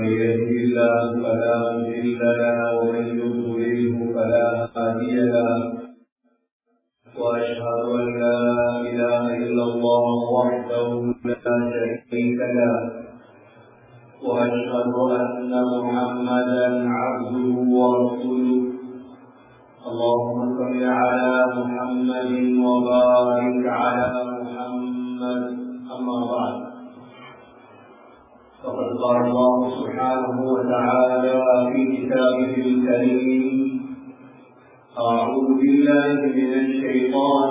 يهده الله فلا مضل له ومن يضلله فلا هادي له واشهد ان لا اله الا الله وحده لا شريك له واشهد ان محمدا عبده ورسوله اللهم صل على محمد وبارك على محمد اما بعد فقد قال الله سبحانه وتعالى في كتابه الكريم أعوذ بالله من الشيطان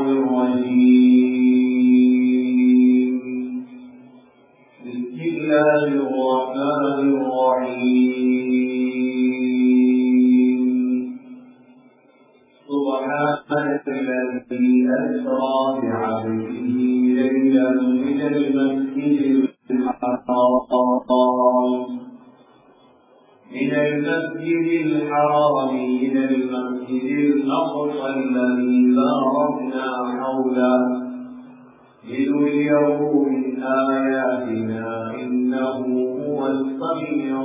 الرجيم بسم الله الرحمن الرحيم سبحان الذي أسرى بعبده ليلا من المسجد الحرام من المسجد الحرام إلى المسجد الأقصى الذي باركنا حوله لنريه من آياتنا إنه هو السميع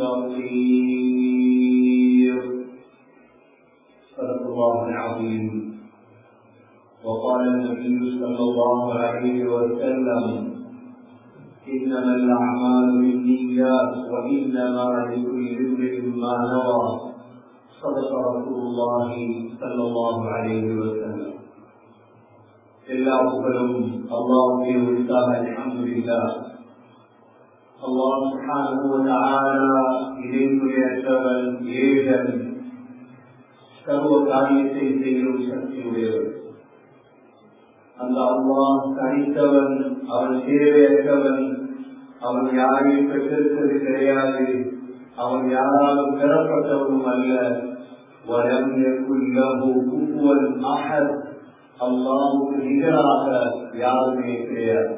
البصير صدق الله العظيم وقال النبي صلى الله عليه وسلم إنما الأعمال بالنيات وإنما لكل امرئ ما نوى صدق رسول الله صلى الله عليه وسلم எல்லா புகழும் அல்லாவுடைய உரித்தாக அல்ஹம்துலில்லா அல்லாஹ் சுப்ஹானஹு வ தஆலா இறைவனையற்றவன் ஏகன் சர்வ காரியத்தை செய்யும் சக்தியுடையவர் அந்த அல்லாஹ் தனித்தவன் அவன் தேவையற்றவன் அவன் யாரையும் பெற்றிருப்பது கிடையாது அவன் யாராலும் பெறப்பட்டவனும் அல்ல வலம் குல்லஹு குப்புவன் அஹத் அல்லாஹுக்கு நிகராக யாருமே கிடையாது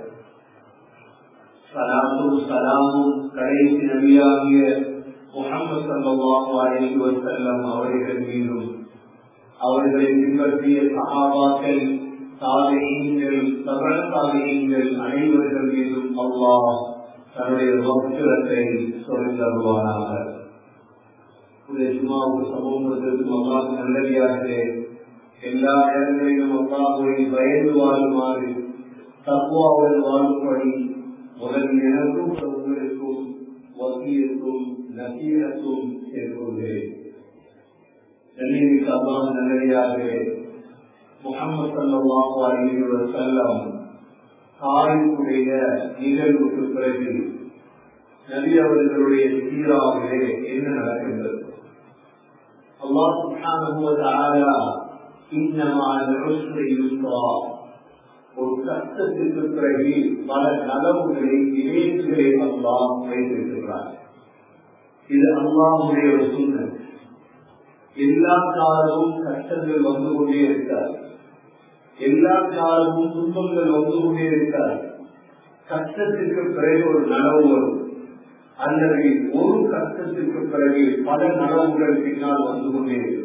சலாமும் சலாமும் கடைசி நபியாகிய முகமது சல்லாஹு அலைஹி வஸல்லம் அவர்கள் மீதும் அவர்களை பின்பற்றிய சகாபாக்கள் சாதனைகள் சகல சாதனைகள் அனைவர்கள் மீதும் அல்லாஹ் தன்னுடைய பக்தத்தை சொல்லித்தருவானாக சும்மாவுக்கு சமூகத்திற்கும் அல்லாஹ் நல்லடியாகவே எல்லா இடங்களிலும் அல்லாஹுவை பயந்து வாழுமாறு தக்குவாவில் வாழும்படி முதல் எனக்கும் உங்களுக்கும் வசியத்தும் நசீரத்தும் சேர்க்கொள்கிறேன் நன்றிமிக்க அல்லாஹ் நல்லடியாகவே முகமது சல்லாஹு அலி வசல்லம் தாய்க்குடைய நிகழ்வுக்கு பிறகு நபி அவர்களுடைய சீராவிலே என்ன நடக்கின்றது அல்லாஹ் சுப்ஹானஹு இன்னமா நுஸ்ரி யுஸ்ரா ஒரு கஷ்டத்திற்கு பிறகு பல நலவுகளை இணைப்புகளை அல்லாஹ் வைத்திருக்கிறார் இது அல்லாஹுடைய ஒரு சூழ்நிலை எல்லா காலமும் கஷ்டங்கள் வந்து கொண்டே இருக்காது எல்லா காலமும் துன்பங்கள் வந்து கொண்டே இருக்காது கஷ்டத்திற்கு பிறகு ஒரு நனவு வரும் அல்லது ஒரு கஷ்டத்திற்கு பிறகு பல நனவுகள் பின்னால் வந்து கொண்டே இருக்கும்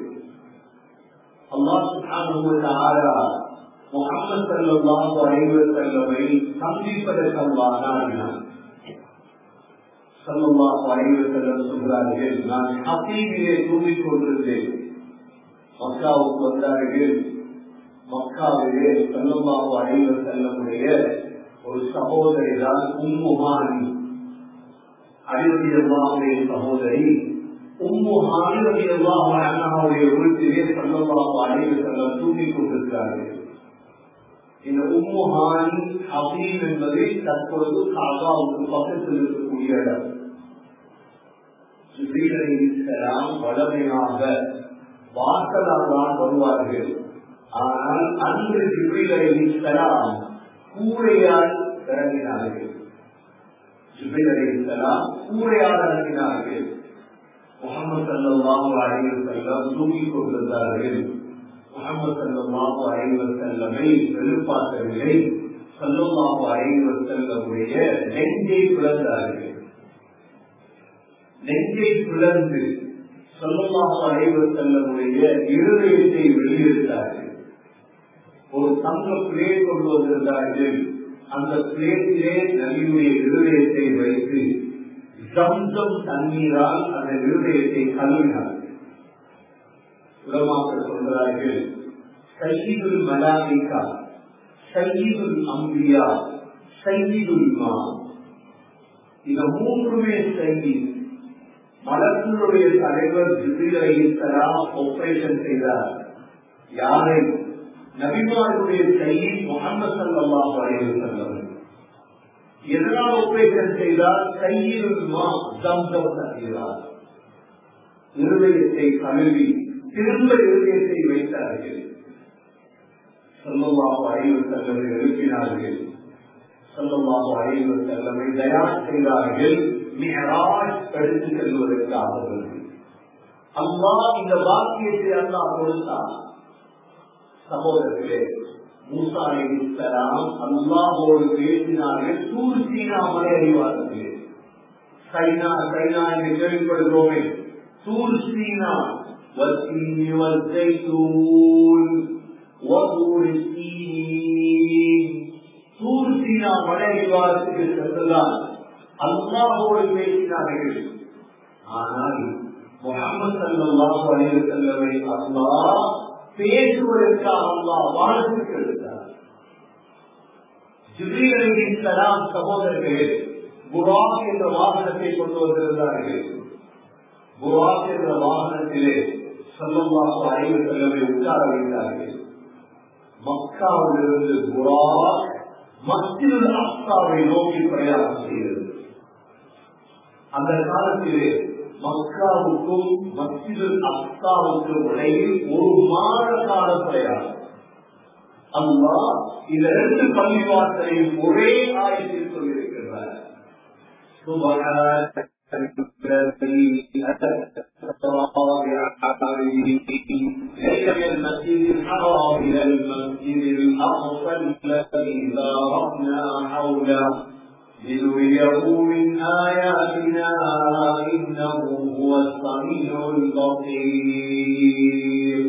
அல்லாஹ் முகமது சல்லாஹு அலைவர் செல்லவை சந்திப்பதற்கல்லாக நாடினார் சல்லாஹு அலைவர் செல்லம் சொல்கிறார்கள் நான் ஹசீபிலே தூங்கிக் கொண்டிருந்தேன் மக்காவுக்கு வந்தார்கள் மக்காவிலே சல்லல்லாஹு அலைவர் செல்லமுடைய ஒரு சகோதரி தான் உம்முஹானி அடிவதி அல்லாவுடைய சகோதரி உம்முஹானி ரவி அல்லாஹ் அண்ணாவுடைய வீட்டிலே சல்லல்லாஹு அலைவர் செல்லம் தூங்கிக் கொண்டிருக்கிறார்கள் இந்த உம்முஹானி ஹசீம் என்பது தற்பொழுது காபாவுக்கு பக்கத்தில் இருக்கக்கூடிய இடம் ஜிபீலாம் வளமையாக வாசலால் தான் வருவார்கள் ஆனால் அன்று ஜிபீலாம் கூரையால் இறங்கினார்கள் ஜிபீலாம் கூரையால் இறங்கினார்கள் முகமது சல்லாஹு அலைவர் செல்லம் தூங்கிக் கொண்டிருந்தார்கள் முகமது சல்லாஹு அலைவர் செல்லமை வெளிப்பாட்டவில்லை சல்லாஹு அலைவர் செல்லமுடைய நெஞ்சை பிளந்தார்கள் நெஞ்சை பிளந்து சொல்லமாக அனைவர் செல்லமுடைய இருதயத்தை வெளியெடுத்தார்கள் ஒரு தங்க பிளேட் கொண்டு வந்திருந்தார்கள் அந்த பிளேட்டிலே நபியுடைய இருதயத்தை வைத்து ஜம்சம் தண்ணீரால் அந்த இருதயத்தை கழுவினார்கள் உலமாக்கள் சொல்கிறார்கள் சையீதுல் மலாமிகா சையீதுல் அம்பியா சையீதுல் மா இந்த மூன்றுமே சையீத் மலர்களுடைய தலைவர் ஜிபிலைத்தலாம் ஆபரேஷன் செய்தார் யாரை நபிமாருடைய சையீத் முகமது சல்லாஹ் அலைவர் செல்லம் எதனால் ஆபரேஷன் செய்தார் சையீதுல் மா ஜம்சம் தண்ணீரார் இருதயத்தை கழுவி திரும்ப இருதயத்தை வைத்தார்கள் சொல்லமாக அறிவு செல்லவை எழுப்பினார்கள் சொல்லமாக அறிவு செல்லவை தயார் செய்தார்கள் மிகராஜ் எடுத்து செல்வதற்காக அம்மா இந்த வாக்கியத்தை அல்லா கொடுத்தார் சகோதரர்களே மூசா அலிஸ்லாம் அல்லாஹோடு பேசினார்கள் தூர் சீனா மலை அறிவார்கள் சைனா சைனா என்று கேள்விப்படுகிறோமே தூர் சீனா والتين والزيتون وطور السين தூர் சீனா மலை விவாதத்துக்கு சென்றுதான் அல்லாஹோடு பேசினார்கள் ஆனால் முகமது சல்லாஹு அலைஹி வஸல்லமை அல்லாஹ் பேசுவதற்காக அல்லாஹ் வாழ்த்துக்கு எடுத்தார் ஜிப்ரீல் அலைஹிஸ்ஸலாம் சகோதரர்களே புராக் என்ற வாகனத்தை கொண்டு வந்திருந்தார்கள் புராக் என்ற வாகனத்திலே சல்லல்லாஹு அலைஹி வஸல்லமை உட்கார வைத்தார்கள் மக்காவிலிருந்து புராக் மஸ்ஜிதுல் அக்ஸாவை நோக்கி பிரயாணம் செய்தது அந்த காலத்திலே மக்காவுக்கும் மஸ்ஜிதுல் அக்ஸாவுக்கும் இடையில் ஒரு மாத கால பிரயாணம் அல்லா இந்த ரெண்டு பள்ளிவாசலையும் ஒரே ஆயத்தில் சொல்லியிருக்கிறார் المسجد الحرام إلى المسجد الأقصى الذي باركنا حوله لنريه من آياتنا إنه هو السميع البصير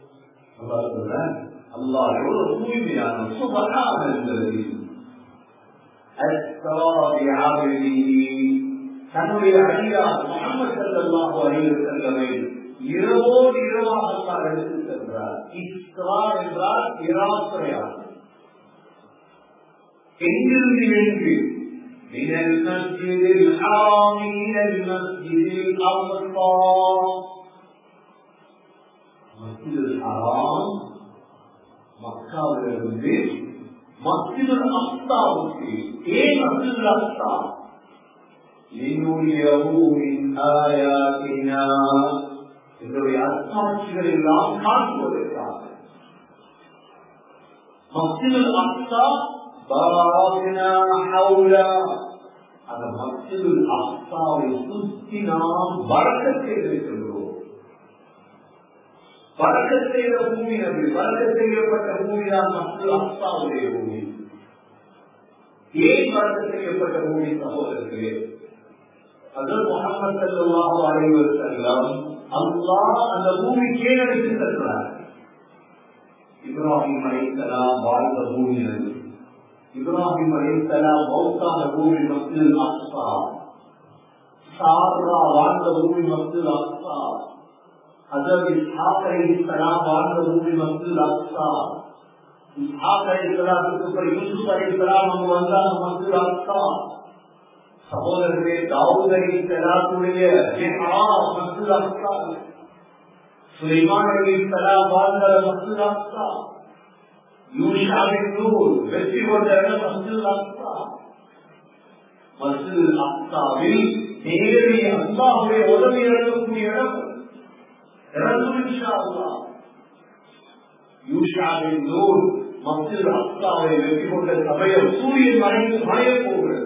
الله يقول يعني سبحان الذي أسرى بعبده தன்னுடைய அடியார் முகமது சல்லாஹு அலைஹி செல்லமை இரவோடு இரவாக அல்லாஹ் எடுத்து சென்றார் இஸ்ரா என்றால் இராத்திரையாகும் எங்கிருந்து எங்கு من المسجد الحرام إلى المسجد الأقصى مسجد الحرام மக்காவிலிருந்து மஸ்ஜிதுல் அக்ஸாவுக்கு ஏன் மஸ்ஜிதுல் அக்ஸா لنريه من آياتنا என்னுடைய அத்தாட்சிகள் எல்லாம் காட்டுவதற்காக மஸ்ஜிதுல் அக்ஸா பாரக்னா ஹவுலா அந்த மஸ்ஜிதுல் அக்ஸாவை சுற்றி நாம் பறக்கத் செய்திருக்கின்றோம் பறக்கத் செய்த பூமி அது பறக்கத் செய்யப்பட்ட பூமி தான் மஸ்ஜிதுல் அக்ஸாவுடைய பூமி ஏன் பறக்கத் செய்யப்பட்ட பூமி சகோதரர்களே அதர் முகமது சல்லாஹு அலைஹி வஸல்லம் அல்லாஹ் அந்த பூமிக்கே எடுத்து சென்றார் இப்ராஹிம் அலைஹிஸ்ஸலாம் வாழ்ந்த பூமி அது இப்ராஹிம் அலைஹிஸ்ஸலாம் மௌத்தான பூமி மஸ்ஜித் அக்ஸா சாரா வாழ்ந்த பூமி மஸ்ஜித் அக்ஸா ஹஜரத் இஸ்ஹாக் அலைஹிஸ்ஸலாம் வாழ்ந்த பூமி மஸ்ஜித் அக்ஸா இஸ்ஹாக் அலைஹிஸ்ஸலாத்துக்கு அப்புறம் யூசுப் அலைஹிஸ்ஸலாம் அங்கு வந்தாங்க மஸ்ஜித் அக்ஸா சகோதரர்களே தாவூத் அலைஹிஸ்ஸலாத்துடைய மஸ்ஜித் அக்ஸா சுலைமான் அலைஹிஸ்ஸலாம் வாழ்ந்த மஸ்ஜித் அக்ஸா யூஷாவின் நூல் வெற்றி கொண்ட இடம் மஸ்ஜித் அக்ஸா மஸ்ஜித் அக்ஸாவில் நேரடி அல்லாஹுடைய உதவி இறங்கக்கூடிய இடம் இறங்கும் இன்ஷா அல்லாஹ் யூஷாவின் நூல் மஸ்ஜித் அக்ஸாவை வெற்றி கொண்ட சமயம் சூரியன் மறைந்து மறையப் போகிறது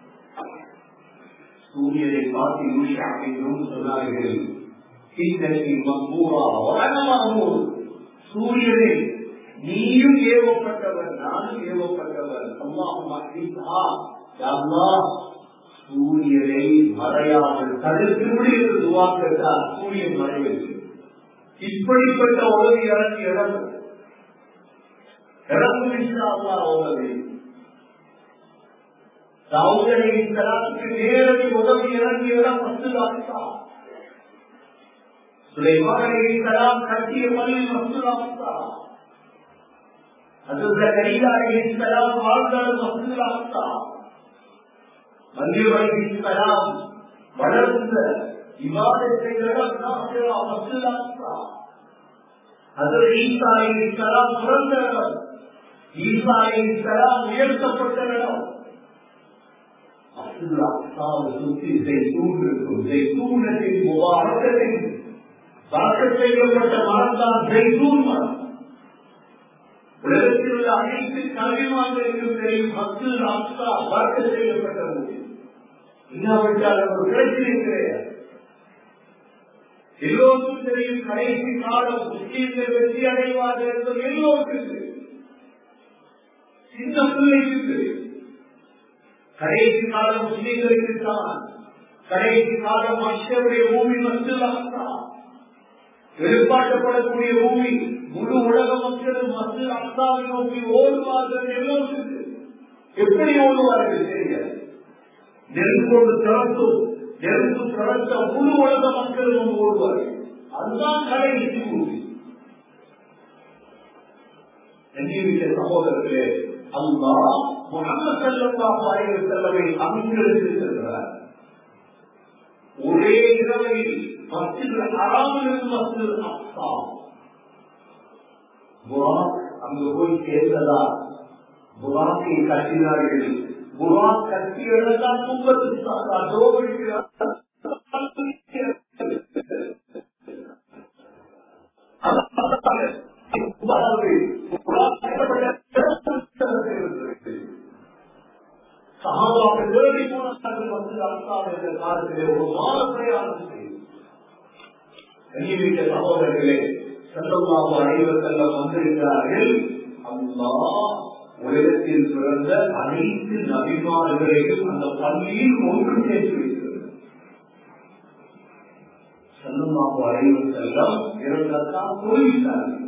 சூரியனை பார்த்து யூஷாவின் நூல் சொன்னார்கள் இன்னைக்கு மம்பூரா வரணமாகும் சூரியனை நீயும் ஏவப்பட்டவர் நானும் ஏவப்பட்டவர் அல்லாஹ் சூரியனை மறையாமல் தடுத்து முடிவு துவாக்கத்தால் சூரியன் மறைவது இப்படிப்பட்ட உதவி இறங்கி இறங்கும் இறங்கும் அல்லா உதவி தாவூதனையின் தலாத்துக்கு நேரடி உதவி இறங்கிய இடம் மஸ்து ஆக்சா சுலைமானின் கலாம் கட்டிய பள்ளி மஸ்து ஆக்சா அது கரீதாரின் கலாம் வாழ்ந்தால் மஸ்து ஆக்சா மல்லிவரையின் கலாம் வளர்ந்த விவாதத்தை மஸ்து ஆக்சா அது ஈசாயின் கலாம் பிறந்த இடம் ஈசாயின் கலாம் உயர்த்தப்பட்ட இடம் சுற்றி செய்தூன் இருக்கும் செய்தூனத்தின் முபாரகத்தின் தாக்கல் செய்யப்பட்ட மரம்தான் செய்தூன் மரம் உலகத்தில் உள்ள அனைத்து கல்விமான்களுக்கும் தெரியும் மக்கள் அப்சா தாக்கல் செய்யப்பட்ட போது இல்லாவிட்டால் அவர் கிடைத்திருக்கிறேன் எல்லோருக்கும் தெரியும் கடைசி காலம் முஸ்லீம்கள் வெற்றி அடைவார்கள் என்பது எல்லோருக்கும் தெரியும் சின்ன பிள்ளைக்கு தெரியும் கடைசி காலம் முஸ்லீம்களுக்கு தான் கடைசி காலம் மற்றவருடைய பூமி மஸ்தான் வெளிப்பாட்டப்படக்கூடிய பூமி முழு உலக மக்களும் மஸ்து அஸ்தாவை நோக்கி ஓடுவார்கள் எல்லோருக்கும் எப்படி ஓடுவார்கள் தெரியாது நெருங்கோடு திறந்தும் நெருங்கு திறந்த முழு உலக மக்களும் ஓடுவார்கள் அதுதான் கடைசி பூமி எண்ணிவிட்ட சகோதரர்களே அல்லா முகமது செல்லல்லாஹு அலைஹி வஸல்லமை அங்கிருக்கிறார் ஒரே இரவில் மஸ்ஜித் ஹராமிலிருந்து மஸ்ஜித் அக்ஸா புராக் அங்கு போய் சேர்ந்ததா புராக்கை கட்டினார்கள் புராக் கட்டிய இடம்தான் துன்பத்து அதோ சகாபாக்கள் தேடி போனார்கள் வந்து அர்த்தால் என்ற காலத்திலே ஒரு மாத பிரயாணம் செய்து கண்ணியமிக்க சகோதரர்களே செல்லமாக அனைவர் செல்லம் வந்திருக்கிறார்கள் அம்மா உலகத்தில் பிறந்த அனைத்து நபிமார்களையும் அந்த பள்ளியில் ஒன்று சேர்த்து வைக்கிறது செல்லமாக அனைவர் செல்லம் இறந்ததான் தொழில்விட்டார்கள்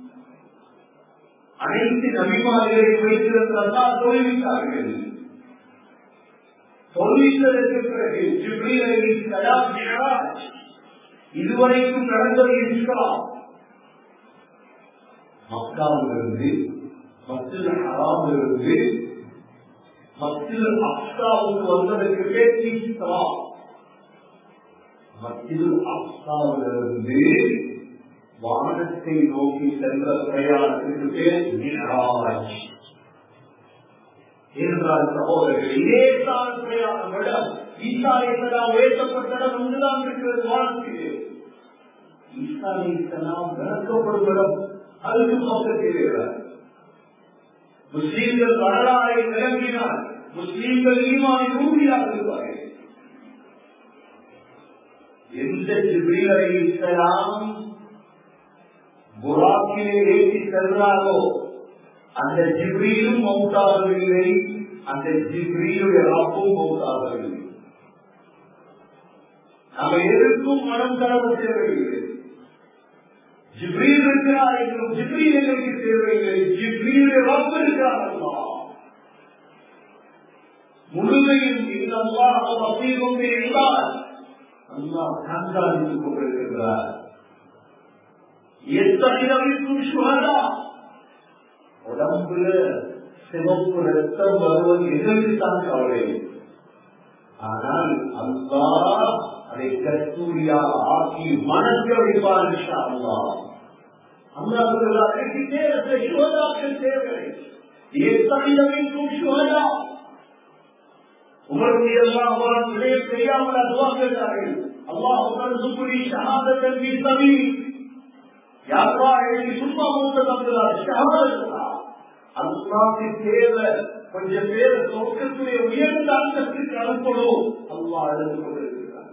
அனைத்து நபிமார்களை வைத்திருந்ததான் தொழில்விட்டார்கள் தொழில்தற்கு பிறகு ஜிப்ரீல் கலாம் மிஹராஜ் இதுவரைக்கும் நடந்தது இஸ்லாம் மக்காவிலிருந்து மத்திய ஹராமிலிருந்து மத்திய அப்சாவுக்கு வந்ததற்கு பேர் இஸ்லாம் மத்திய அப்சாவிலிருந்து வானத்தை நோக்கி சென்ற பிரயாணத்திற்கு பேர் மிஹராஜ் என்றால் சகோதரர்கள் இதே தான் பிரயாணம் விட ஈசா என்பதால் உயர்த்தப்பட்ட இடம் ஒன்றுதான் இருக்கிறது வானத்திலே ஈசா இஸ்லாம் விளக்கப்படும் இடம் அதுக்கு பக்கத்தில் முஸ்லீம்கள் வரலாறை விளங்கினால் முஸ்லீம்கள் ஈமானை உறுதியாக இருப்பார்கள் எந்த ஜிப்ரீலை இஸ்லாம் புராக்கிலே ஏற்றி செல்றாரோ அந்த ஜிப்ரீலும் மௌத்தாகவில்லை அந்த ஜிப்ரீலுடைய ரப்பும் மௌத்தாகவில்லை நம்ம எதற்கும் மனம் தரவு தேவையில்லை ஜிப்ரீல் இருக்கிறார் என்றும் ஜிப்ரீல் எங்களுக்கு தேவையில்லை ஜிப்ரீலுடைய ரப்பு இருக்கிறார் முழுமையும் இல்லல்லா வசீகம் இருந்தால் அல்லாஹ் கண்காணித்துக் கொண்டிருக்கிறார் எத்தகையவிற்கும் சுகதா உடம்புல சிவப்பு ரத்தம் வருவது எதற்கு தான் கவலை ஆனால் அல்லா அதை கஸ்தூரியா ஆக்கி மனக்க வைப்பார் அல்லா அல்லாஹ் அதற்கு தேவை சுகதாக்கள் தேவை எத்தகையவிற்கும் சுகதா உமருக்கு எல்லாம் விடயம் தெரியாமல் அதுவா கேட்டார்கள் அல்லாஹ் உங்கள் சுக்குரி ஷஹாதத்தன் மீ சமீ யாரா எழுதி சும்மா மூத்த தந்துறார் ஷஹாதத்தா அல்லாவுக்கு தேவை கொஞ்சம் பேர் சொர்க்கத்துடைய உயர்ந்த அந்தத்திற்கு அனுப்பணும் அல்லா எழுந்து கொண்டிருக்கிறார்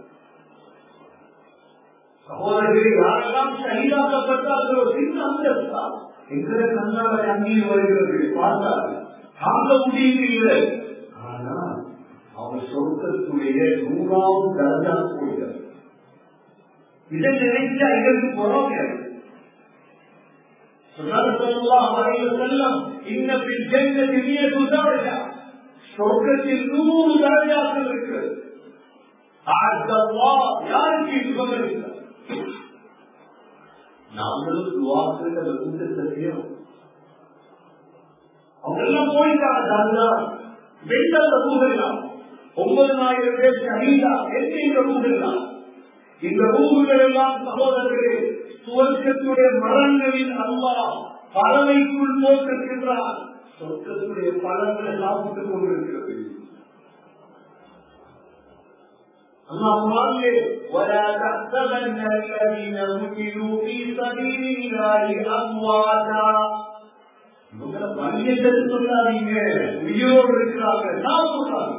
சகோதரர்கள் யாரெல்லாம் சகிதாக்கப்பட்டார்கள் ஒரு சின்ன அந்தஸ்தா எங்களை கண்ணால அங்கீர் வருகிறது பார்த்தார்கள் தாங்க முடியவில்லை ஆனால் அவர் சொர்க்கத்துடைய நூறாவது தரஜா போகிறார் இதை நினைச்சா இதற்கு பொறாமை சொன்னார் சொல்லலாம் அவரையில் செல்லம் இன்ன பின் ஜென்மத்தில் நீ துதாரஜா சொர்க்கத்தில் நூறு தரஜாக்கள் இருக்கிறது யாருக்கு சுகமளித்தார் நாங்களும் துவாக்கள் அந்த கூட்டத்தை செய்யணும் அவங்க எல்லாம் போயிட்டாங்க வெண்டல்ல ரூபெல்லாம் ஒன்பதாயிரம் பேர் ஷஹீதா எத்தனை ரூபெல்லாம் இந்த ரூபுகள் எல்லாம் சகோதரர்களே சுவர்க்கத்துடைய மரங்களில் அல்லா பறவைக்குள் போட்டிருக்கின்றார் சொர்க்கத்துடைய பழங்களை சாப்பிட்டுக் கொண்டிருக்கிறது اللهم ولا تحسبن الذين قتلوا في سبيل الله امواتا இவங்களை மனிதர்கள் சொல்லாதீங்க உயிரோடு இருக்கிறாங்க நான் சொல்றாங்க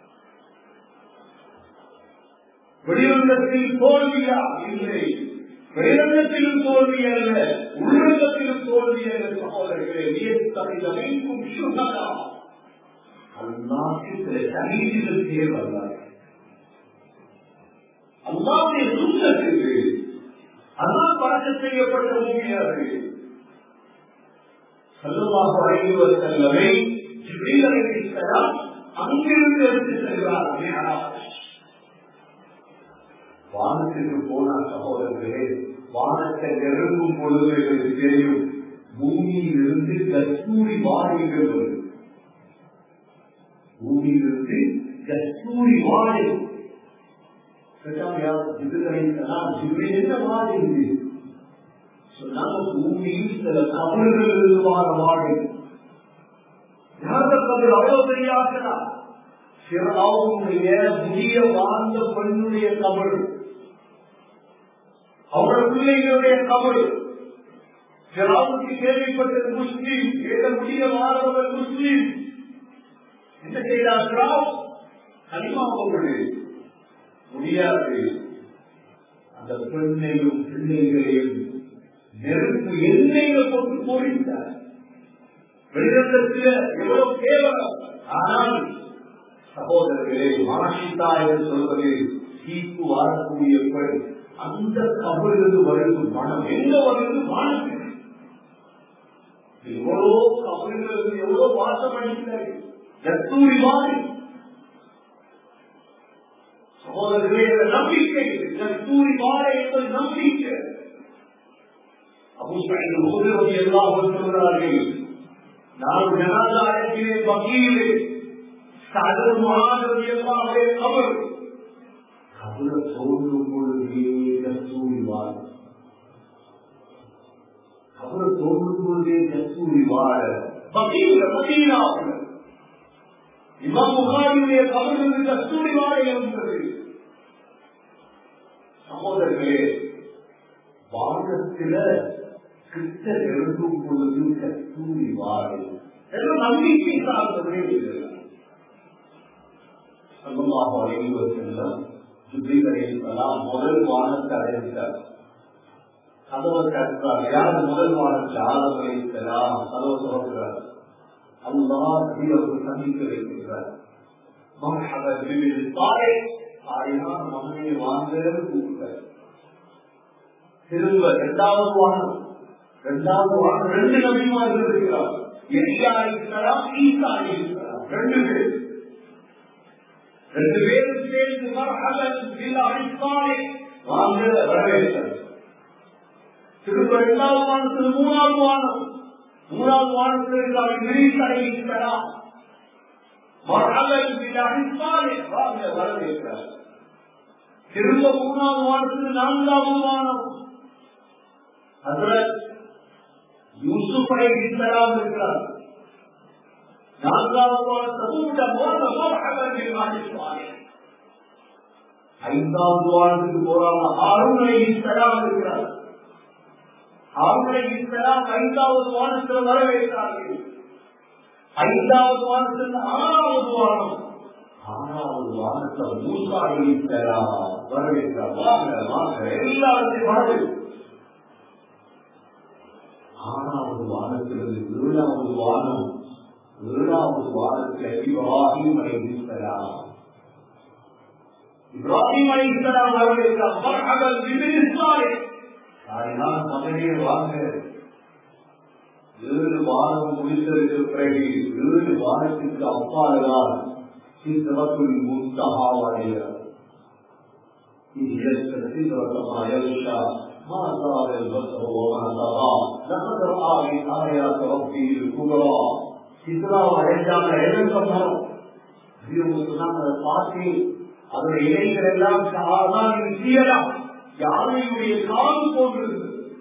வெளியுறகத்தில் தோல்வியா இல்லை வெளிரங்கத்திலும் தோல்வி அல்ல உள்ளங்கத்திலும் தோல்வி அல்ல சகோதரர்களே வியத்தமிழமைக்கும் சுகதா அல்லாக்கு சில சமீதிகள் தேர்வல்லார்கள் அல்லாவுடைய சுந்தத்துக்கு அதான் பழக்க செய்யப்பட்ட பூமியாது செல்லுமாக அழைவர் செல்லவை அங்கிருந்து எடுத்து செல்கிறார் வானத்திற்கு போன சகோதரர்களே வானத்தை நெருங்கும் பொழுது எங்களுக்கு தெரியும் பூமியிலிருந்து கஸ்தூரி வாழைகள் வரும் பூமியிலிருந்து கஸ்தூரி வாழை என்ன வாழை இது சொன்னாங்க பூமியில் சில கபல்கள் இருவான வாழை கபல் அவ்வளவு பெரிய ஆசனா சிறாவுடைய புதிய வாழ்ந்த பெண்ணுடைய கபல் அவருடைய பிள்ளைகளுடைய கபல் சிறாவுக்கு கேள்விப்பட்டது முஸ்லீம் ஏத முடிய வாழ்ந்தவர் முஸ்லீம் என்ன செய்தார் சிறாவ் கனிமாவோடு முடியாது அந்த பெண்ணையும் பிள்ளைகளையும் நெருப்பு எண்ணெய்கள் கொண்டு போரிட்டார் வெளிரங்கத்தில் எவ்வளவு கேவலம் ஆனால் சகோதரர்களே மாஷிதா என்று சொல்வது சீப்பு வாழக்கூடிய பெண் அந்த கபலிருந்து வருது மனம் எங்க வருது மனது எவ்வளோ கபலிலிருந்து எவ்வளோ வாசம் அளிக்கிறார்கள் கத்தூரி மாதிரி சகோதரர்களே இந்த நம்பிக்கை கத்தூரி மாலை என்பது நம்பிக்கை அபுசாயிகள் எல்லாம் சொல்கிறார்கள் நான் ஜனாதா அழைக்கிறேன் வக்கீலே சதர் மகாதவி எல்லாம் அவர் கபல தோன்றும் பொழுதே கஸ்தூரி வாழ கபல தோன்றும் பொழுதே கஸ்தூரி வாழ வக்கீல வக்கீலாக இமாம் புகாரியுடைய கபலிருந்து கஸ்தூரி வாழ இருந்தது சகோதரர்களே வானத்தில கிட்ட நெருங்கும் பொழுது கஸ்தூரி வாழை எல்லாம் நம்பிக்கை சார்ந்தவரே சல்லல்லாஹு அலைஹி வஸல்லம் ஜிப்ரீல் அலைஹிஸ்ஸலாம் முதல் வானத்தை அடைந்தார் கதவை கற்றார் யார் முதல் வானத்தில் ஆதம் அலைஹிஸ்ஸலாம் கதவை திறக்கிறார் அல்லாஹ் நபியவர்கள் சந்திக்க வைக்கிறார் மஹமது ஜிப்ரீல் தாரே தாரினா மகனை வாங்கன்னு கூப்பிட்டார் திரும்ப இரண்டாவது வானம் இரண்டாவது வானம் ரெண்டு நபிமார்கள் இருக்கிறார் எலியா அலைஹிஸ்ஸலாம் ஈசா அலைஹிஸ்ஸலாம் ரெண்டு பேர் ரெண்டு பேரும் சேர்ந்து மரஹலன் அடித்தானே வாங்க வரவேற்றார் திரும்ப இரண்டாவது வானத்தில் மூணாவது வானம் மூணாவது வானத்தில் இருக்கிறார் விரிசடைகிறார் மரஹலன் அடித்தானே வாங்க வரவேற்றார் திரும்ப மூணாவது வானத்தில் நான்காவது வானம் அதில் யூசுப் அலைஹிஸ்ஸலாம் இருக்கிறார் ஐந்தாவது வாழ்ந்துக்கு போறாங்க ஆறுமலை ஈஸ்வராம் இருக்கிறார் ஆறுமலை ஈஸ்வராம் ஐந்தாவது வானத்தில் வரவேற்றார்கள் ஐந்தாவது வானத்தில் ஆறாவது வானம் ஆறாவது வானத்தில் மூசா ஈஸ்வராம் வரவேற்றார் வாங்க வாங்க எல்லாத்தையும் வரவேற்று ஆறாவது வானத்திலிருந்து ஏழாவது வானம் ஏழாவது வாரத்தில் இப்ராஹிம் அலைஹிஸ்ஸலாம் இப்ராஹிம் அலைஹிஸ்ஸலாம் அவர்களுக்கு மர்ஹபல் பிபின் இஸ்மாயில் நான் மகனே வாங்க ஏழு வாரம் முடித்ததற்கு பிறகு ஏழு வாரத்திற்கு அப்பால்தான் சித்திரத்துள் முத்தகாவுடைய இது ஏற்ற சித்திரத்தமா எழுஷா ما زال البصر وما طغى لقد راى من ايات ربه الكبرى சித்ராவை அடைஞ்சாங்க இழந்தோம் சொன்னாங்க பார்த்து அதோட இலைகள் எல்லாம் சாதாரண செய்யலாம் யானையுடைய காது போன்றது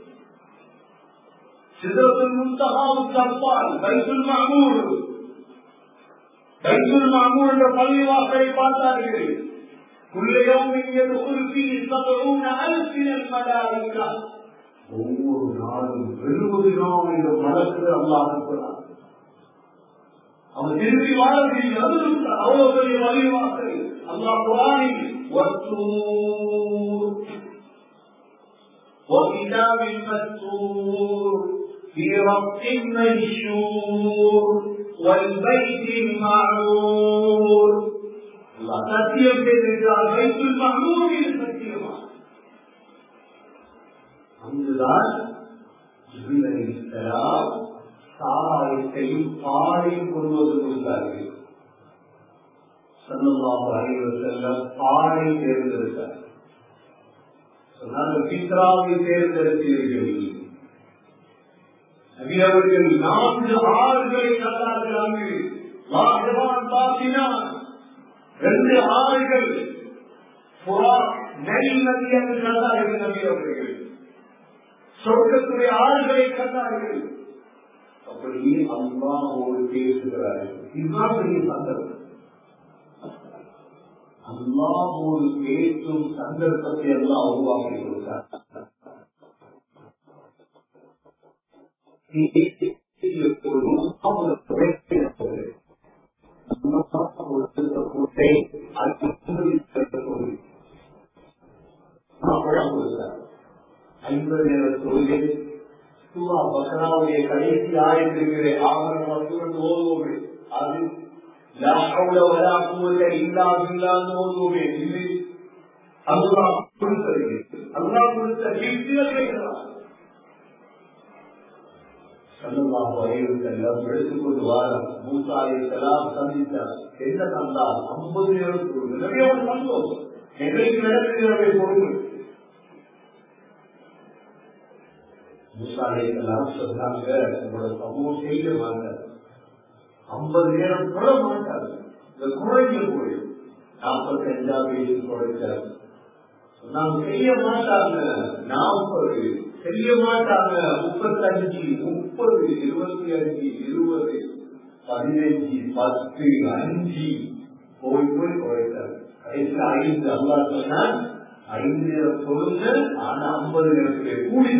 சிதறத்தில் முத்தகாவுக்கு அப்பால் பைசுல் மாமூர் பைசுல் மாமூர் என்ற பள்ளி வாசலை பார்த்தார்கள் குள்ளையும் ஒவ்வொரு நாளும் எழுபதினாயிரம் மலக்கு அல்லாஹ் இருக்கிறார் அவன் திருப்பி வாழவில்லை அதிர்ந்தார் அவ்வளவு பெரிய வழிவாசல் அல்லா குரானில் وكتاب مسطور في رق منشور والبيت المعمور الله سத்தியம் செய்திருக்கிறார் பைத்துல் மஹமூரில் சத்தியமா அங்குதான் ஜிபில் அலிஸ்லாம் சாராயத்தையும் பாலையும் கொள்வது கொடுத்தார்கள் சல்லல்லாஹு அலைஹி வஸல்லம் பாலை தேர்ந்தெடுத்தார் சொன்னார்கள் பித்ராவை தேர்ந்தெடுத்தீர்கள் நபி அவர்கள் நான்கு ஆறுகளை கண்டார்கள் அங்கு வாகவான் பாசினான் ரெண்டு ஆறுகள் புறா நெல் நதி என்று கண்டார்கள் நபி அவர்கள் சொர்க்கத்துடைய ஆறுகளை கண்டார்கள் அப்படியே அல்லாஹோடு பேசுகிறார்கள் இதுதான் பெரிய சந்தர்ப்பம் அல்லாஹோடு பேசும் சந்தர்ப்பத்தை எல்லாம் உருவாக்கி கொடுத்தார் ஐம்பது நேர தொழிலை சூரா பக்ராவுடைய கடைசி ஆயத்திற்கிறே ஆகரம் வந்து ஓதுவோமே அது லா ஹவுல வலா குவத்த இல்லா பில்லான்னு ஓதுவோமே இது அல்லாஹ் கொடுத்தது அல்லாஹ் கொடுத்த கிஃப்ட்கள் கேட்கிறார் சல்லல்லாஹு அலைஹி வஸல்லம் எடுத்துக்கொண்டு வாரம் மூசா அலைஹிஸ்ஸலாம் சந்தித்தார் என்ன தந்தார் ஐம்பது நேரம் நிறைய சந்தோஷம் எங்களுக்கு நடக்கிறவை பொருள் மூசாலைக்கெல்லாம் சொன்னாங்க உங்களோட சமூகம் செய்ய மாட்டார் ஐம்பது நேரம் கூட மாட்டார் இந்த குறைஞ்ச போய் நாற்பத்தி அஞ்சா வயசு குறைச்சார் சொன்னாங்க செய்ய மாட்டாங்க நாற்பது செய்ய மாட்டாங்க முப்பத்தஞ்சு முப்பது இருபத்தி அஞ்சு இருபது பதினஞ்சு பத்து அஞ்சு போய் போய் குறைத்தார் கடைசியில் ஐந்து அல்லா சொன்னா ஐந்து நேரம் சொல்லுங்க ஆனா ஐம்பது நேரத்திலே கூடி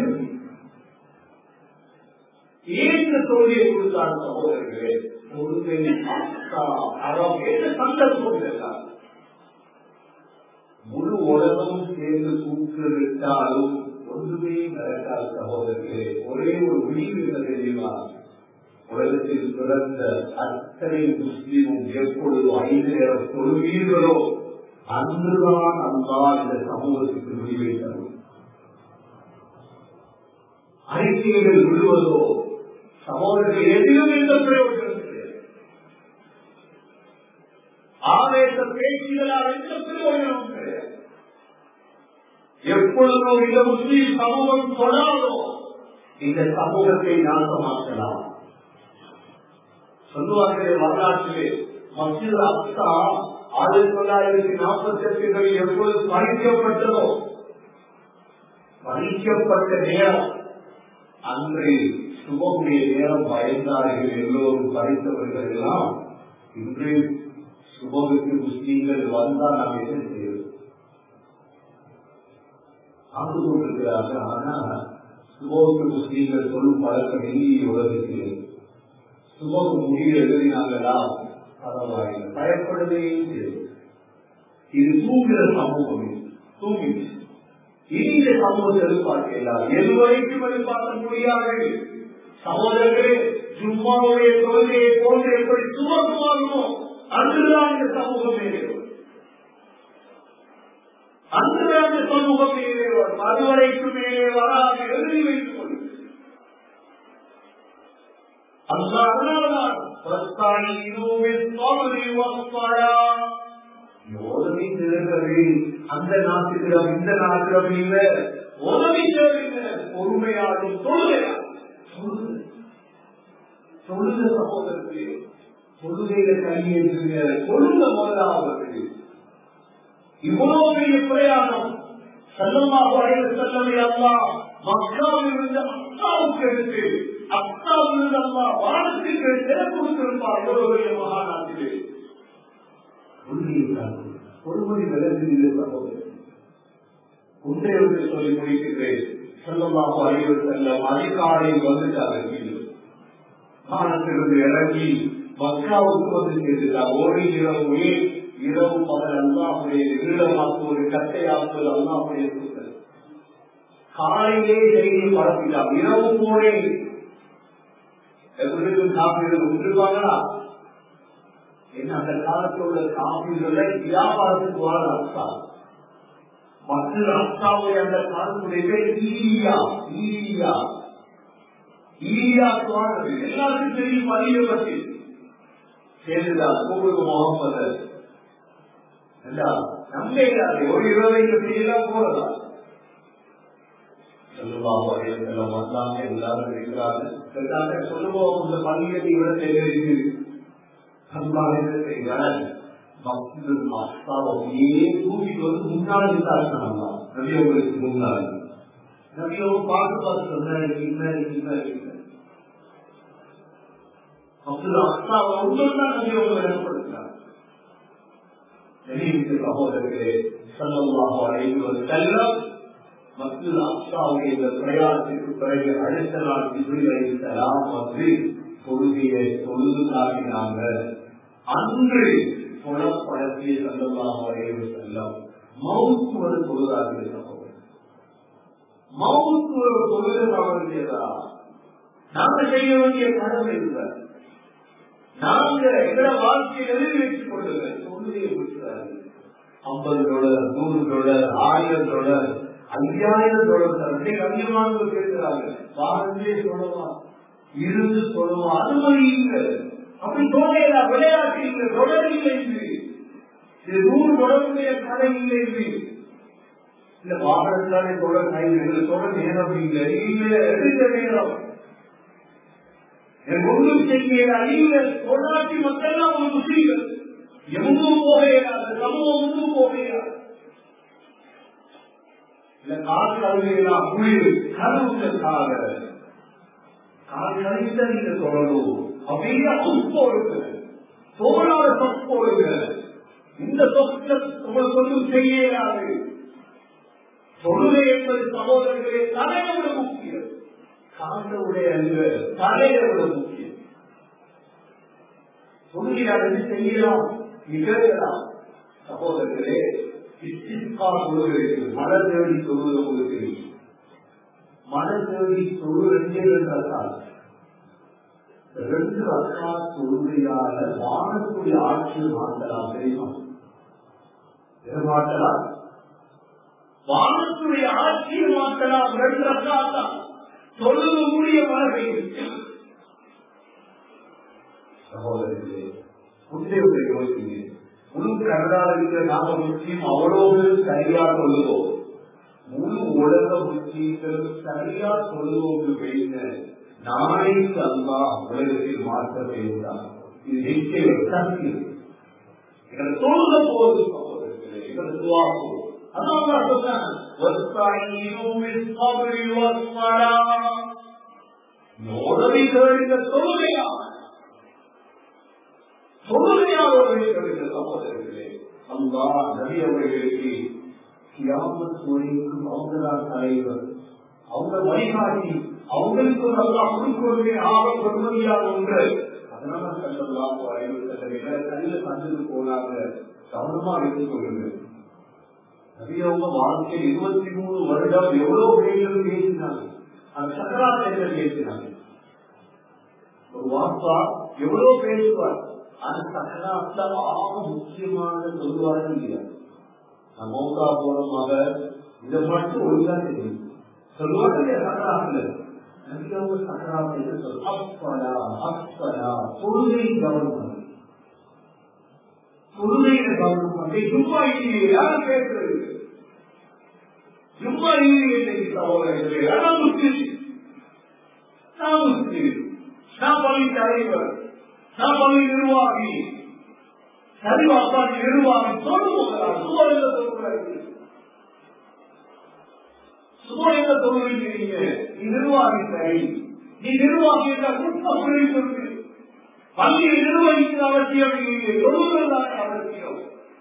ஏற்ற தோல்வியை கொடுத்தார் சகோதரர்களே முழுமை அறம் என்ன சந்தர்ப்பம் இருந்தார் முழு உலகம் சேர்ந்து கூப்பிட்டாலும் ஒன்றுமே நடக்காத சகோதரர்களே ஒரே ஒரு முடிவு என்ன தெரியுமா உலகத்தில் பிறந்த அத்தனை முஸ்லீமும் எப்பொழுது ஐந்து நேரம் தொழுவீர்களோ அன்றுதான் அல்லா இந்த சமூகத்துக்கு முடிவை தரும் அறிக்கைகள் விடுவதோ சகோதரர்கள் எதிலும் எந்த பிரயோஜனம் கிடையாது ஆவேச பேச்சுகளால் எந்த பிரயோஜனம் கிடையாது எப்பொழுதோ இந்த முஸ்லீம் சமூகம் தொடாதோ இந்த சமூகத்தை நாசமாக்கலாம் சொல்லுவார்களே வரலாற்றிலே மசித அப்சா ஆயிரத்தி தொள்ளாயிரத்தி நாற்பத்தி எட்டுகளில் எப்பொழுது பறிக்கப்பட்டதோ பறிக்கப்பட்ட நேரம் அன்று சுபமுடைய நேரம் பயந்தார்கள் எல்லோரும் பறித்தவர்கள் எல்லாம் இன்று சுபமுக்கு முஸ்லீம்கள் வந்தால் நாம் என்ன செய்வது அங்கு கொண்டிருக்கிறார்கள் ஆனா சுபமுக்கு முஸ்லீம்கள் சொல்லும் பழக்கம் இந்திய உலகத்தில் சுபம் முடிவு எழுதினாங்களா பரவாயில்லை பயப்படவே இது தூங்குகிற சமூகம் தூங்கிச்சு இனி இந்த சமூகத்தை எதிர்பார்க்கலாம் எதுவரைக்கும் எதிர்பார்க்க முடியாது சகோதரர்களே சும்மாவுடைய தொழிலை போன்று எப்படி சுமக்குவார்களோ அன்றுதான் இந்த சமூகம் மேலே அன்றுதான் இந்த சமூகம் மேலே வரும் அதுவரைக்கும் மேலே வராது எழுதி வைத்துக் கொள்ளுங்கள் அல்லாஹ் உதவி தேடுறது அந்த நாட்டுக்கிடம் இந்த நாட்டிடம் இல்ல உதவி தேடுங்க பொறுமையாடும் தொழுகையா சொல்லுங்க சகோதரர்களே தொழுகையில கையேற்றுங்க சொல்லுங்க முதலாவது இவ்வளவு பெரிய பிரயாணம் செல்லமாக அழைத்து செல்லவே அல்லா மக்காவில் இருந்த அத்தாவுக்கு எடுத்து அத்தாவில் இருந்த அல்லா வானத்துக்கு திறந்து கொடுத்திருப்பார் எவ்வளவு பெரிய மகாநாட்டிலே பொறுமொழி விளக்குகிறது சகோதரர் ஒன்றே ஒன்று சொல்லி முடிக்கின்றேன் செல்லமாக அழைத்து செல்லம் அதிகாலையில் வந்துட்டார்கள் வானத்திலிருந்து இறங்கி மக்காவுக்கு வந்து சேர்ந்துட்டார் ஒரு இரவு இரவு பகல் அல்லாவுடைய நீளமாக்கு ஒரு கட்டையாக்குவது அல்லாவுடைய சுத்தல் காலையிலே செய்தி பரப்பிட்டார் இரவு போனே எவருக்கும் காப்பீடு விட்டுருவாங்களா என்ன அந்த காலத்தில் உள்ள காப்பீடுகளை வியாபாரத்துக்கு வர அர்த்தா மற்ற அர்த்தாவுடைய அந்த காலத்துடைய பேர் ஈரியா ஈரியா ஈரியாக்கு வாழ்றது எல்லாருக்கும் தெரியும் அறிவை பற்றி சேர்ந்தா கோவிலுக்கு முகமது நம்பிக்கையாரு ஒரு இருபது செய்யலாம் போறதா எல்லாரும் இருக்கிறார்கள் சொல்லுவோம் இந்த பள்ளியை விட செய்கிறது தூக்கிட்டு வந்து முன்னாள் இருந்தாங்க நபியோங்களுக்கு முன்னாள் நபியோ பார்த்து பார்த்து சொன்னாரு இன்னும் இன்னும் அப்துல்லா அஸ்தாவை ஒன்றுதான் நபியோக ஏற்படுத்தினார் சகோதரர்களே சல்லல்லாஹு அலைஹி வஸல்லம் மஸ்ஜித் அக்ஸாவுடைய இந்த பிரயாணத்திற்கு பிறகு அடுத்த நாள் ஜிப்ரீல் அலைஹிஸ்ஸலாம் வந்து தொழுகையை தொழுது காட்டினாங்க அன்று புலப்படத்தில் சல்லல்லாஹு அலைஹி வஸல்லம் மவுத்து ஒரு தொழுதார்கள் சகோதரர் மவுத்து ஒரு தொழுது அவர்களுடையதா நாங்க செய்ய வேண்டிய கடமை இல்லை நாங்க எங்கள வாழ்க்கையை எழுதி வைத்துக் கொள்ளுங்க தொழுகையை விட்டுறாரு ஐம்பது டாலர் நூறு டாலர் ஆயிரம் டாலர் ஐயாயிரம் டாலர் தரத்தை அதிகமாக கேட்கிறாங்க வாரத்திலே சொல்லலாம் இருந்து சொல்லலாம் அனுமதி இல்லை அப்படி தோழையா விளையாட்டு இல்லை தொடர் இல்லை இது இது நூறு தொடர்புடைய கதை இல்லை இது இந்த வாகனத்தானே தொடர் கைது தொடர் நேரம் இல்லை இல்லை எடுத்த நேரம் ஒன்றும் செய்ய அறிவியல் பொருளாட்சி மக்கள் ஒரு முஸ்லீம்கள் எங்கும் போகையாது சமூகம் ஒன்றும் போகையாது இல்ல கால் கழுவியெல்லாம் குளிர் கருவுக்காக கால் கழுவித்த நீங்க சொல்லணும் அப்படியே சொற்போடுங்க தோளாத சொற்போடுங்க இந்த சொற்க உங்களுக்கு ஒன்றும் செய்யாது தொழுகை என்பது சகோதரர்களே தலையோட முக்கியம் காண்டவுடைய அல்ல தலையோட முக்கியம் சொல்கிறார் செய்யலாம் நிகழலாம் சகோதரர்களே இஸ்திஸ்கா தொழுகிறது மன தேடி தொழுவது உங்களுக்கு தெரியும் மன தேடி தொழுவது என்றால் ரெண்டு அக்கா தொழுகையால வானக்கூடிய ஆட்சியை மாற்றலாம் தெரியுமா மாற்றலாம் வானத்துடைய ஆட்சியை மாற்றலாம் ரெண்டு அக்கா தான் தொழுது கூடிய மனதை சகோதரர்களே முந்தைய யோசிங்க முழு கனடாவில் இருக்கிற நாம முஸ்லீம் அவ்வளவு சரியா சொல்லுவோம் முழு உலக முஸ்லீம்கள் சரியா சொல்லுவோம் வைங்க நாளைக்கு அல்லா உலகத்தில் மாற்ற வேண்டாம் இது நிச்சயம் சத்தியம் எங்களை சொல்ல போது சகோதரர்களே எங்களை துவாக்கும் அதான் சொன்னேன் உதவி கேளுங்க சொல்லுகையா சொல்லுகையா உதவி கேளுங்க சகோதரர்களே அல்லா நபி அவர்களுக்கு கியாமத் வரைக்கும் அவங்கதான் தலைவர் அவங்க வழிகாட்டி அவங்களுக்கு ஒரு அல்லா குறிக்கோளே ஆக பெருமதியாக ஒன்று அதனால சொல்லலாம் கையில் கண்டு போனாங்க கவனமா எடுத்துக் கொள்ளுங்க நபியவங்க வாழ்க்கை இருபத்தி மூணு வருடம் எவ்வளவு பேர்கள் பேசினாங்க அந்த சக்கராத்திரங்கள் பேசினாங்க ஒரு வாப்பா எவ்வளவு பேசுவார் அந்த சக்கராத்துல ஆக முக்கியமான சொல்லுவார்கள் இல்லையா நான் மௌகா போனமாக இதை மட்டும் ஒழுங்கா தெரியும் சொல்லுவாங்க இல்லையா சக்கராத்துல நபியாவு சக்கராத்தை சொல் அப்பலா அப்பலா பொருளை கவனம் பொருளையில கவனம் பண்ணி சும்மா இல்லையே யார் கேட்கிறது சும்மா இல்லையே சகோதரர்களே அதான் முஸ்லீம் நான் முஸ்லீம் நான் பள்ளி தலைவர் நான் பள்ளி நிர்வாகி சரிவாக்காடி நிர்வாகி சொல்லுவோம் சுவரில் சொல்லுவாங்க சுவரில் சொல்லுவீங்க நீ நிர்வாகி சரி நீ நிர்வாகி என்ற குற்றம் சொல்லி பள்ளியை நிர்வகிக்கிற அவசியம் இல்லை சொல்லுவதுதான் அவசியம்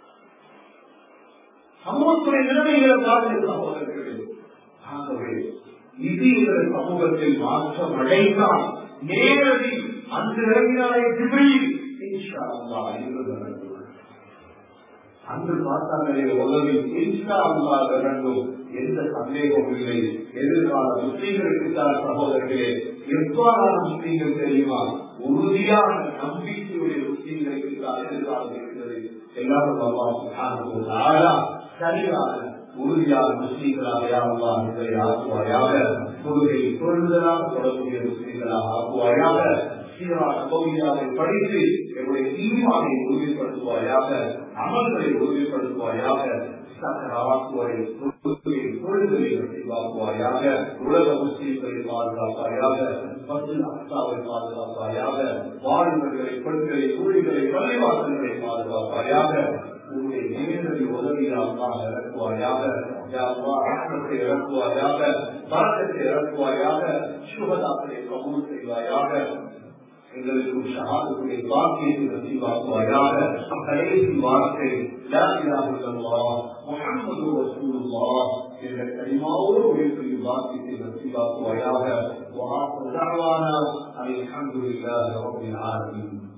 சமூகத்துடைய நிலைமைகளை பார்த்து சகோதரர்களே ஆகவே இது இந்த சமூகத்தில் மாற்றம் அடைந்தால் நேரடி அந்த இறங்கினாலே திபிரில் இன்ஷா அல்லாஹ் என்று நடக்கும் அன்று பார்த்தாங்களே உலகி இன்ஷா அல்லாஹ் வேண்டும் எந்த சந்தேகமும் இல்லை எதிர்கால முஸ்லீம்களுக்கு தான் சகோதரர்களே எவ்வாறான முஸ்லீம்கள் தெரியுமா உறுதியான நம்பிக்கையுடைய முஸ்லீம்களுக்கு தான் எதிர்காலம் இருக்கிறது எல்லாரும் அல்லாஹ் சுப்ஹானஹு வ தஆலா சரியான உறுதியான முஸ்லீம்களாக யாரெல்லாம் இதை ஆக்குவாயாக கொள்கை பொருள்களாக தொடர்புடைய முஸ்லீம்களாக ஆக்குவாயாக சீரான கோவிலாவை படித்து என்னுடைய ஈமானை உறுதிப்படுத்துவாயாக அமல்களை உறுதிப்படுத்துவாயாக சக்கராக்குவரை பொருள்களை வாக்குவாயாக உலக முஸ்லீம்களை பாதுகாப்பாயாக பத்தில் அக்காவை பாதுகாப்பாயாக வாழ்வர்களை பெண்களை ஊழிகளை பள்ளிவாசல்களை பாதுகாப்பாயாக உன்னுடைய நேரடி உதவியாக இறக்குவாயாக ஆற்றத்தை இறக்குவாயாக பழக்கத்தை இறக்குவாயாக சுகதாக்களை கபூல் செய்வாயாக எங்களுக்கு ஷஹாதத்துடைய வாக்கியத்தை நசீவாக்குவாயாக கடைசி வார்த்தை லா இலாஹ இல்லல்லாஹ் முஹம்மது ரசூலுல்லாஹ் என்ற கலிமாவோடு உயர்த்தி வாக்கியத்தை நசீவாக்குவாயாக وآخر دعوانا أن الحمد لله رب العالمين